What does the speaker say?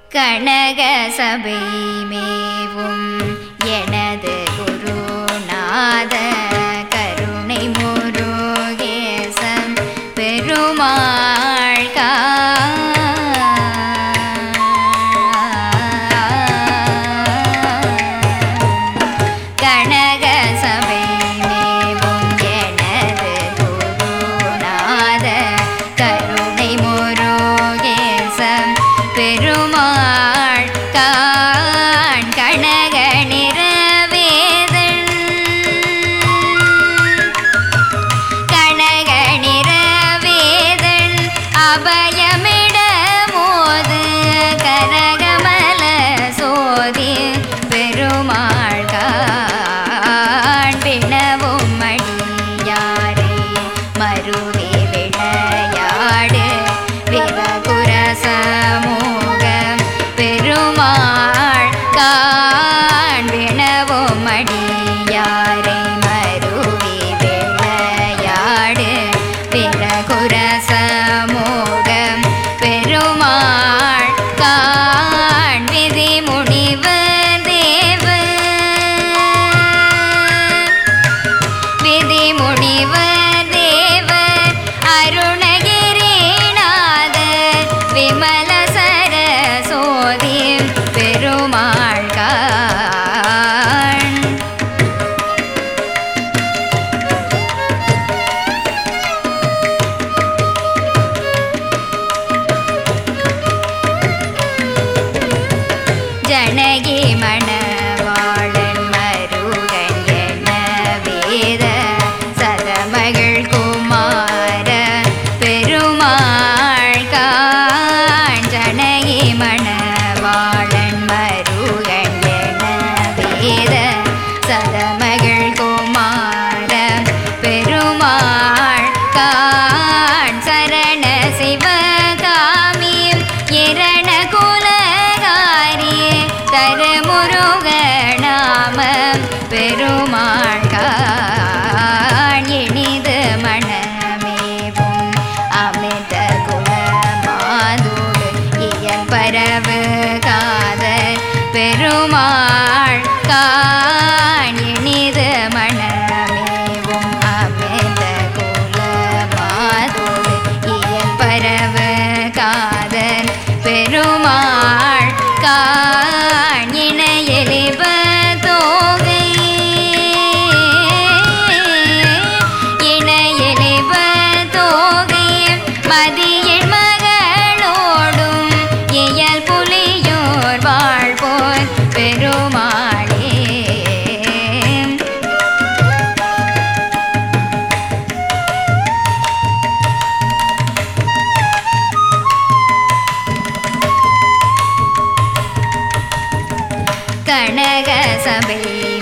கனக சபை மேவும் எனது குருநாத கருணை முருகேசன் பெருமாள் கனக சபை மேவும் எனது குருநாத கருணை முருகேசன் பெருமாள் காண் கனக நிறவேதன் கனக நிறவேதன் அபயமிட மோது கரகமல சோதி பெருமாள் காண் பிணவும் மடியாரை மருவி விளையாடு விவகுர சமூக பெருமாள் காண் வினவும் மடியாரை மருவி விளையாடு விரகுர சமூக பெருமாள் காண் விதி முனிவர் தேவ விதி முனிவர் தேவர் அருணகிரிநாதர் விமல சரசோதி பெருமாள் காண் ஜனகி மணவாளன் மருகன் என வேத சதமகள் குமார பெருமாள் காண் ஜனகி மணவாளன் மருகன் என வேத சதமகள் குமார பெருமாள் காண் சரண சிவகாமி இரண குலகாரி தருமுருக நாம பெருமாள் காண் இனிது மணமேவும் அமிர்த குலமாதூர் இயல் பரவு காதல் பெருமாள் காண் இனிது மணமேவும் அமிர்த குலமாதூர் இயல் பரவு காதல் பெருமாள் காண் இணையலிவ தோகை இணையலிவ தோகை மதியின் மகளோடும் இயல் புலியோர் வாழ்போர் பெருமாளே கனக சபை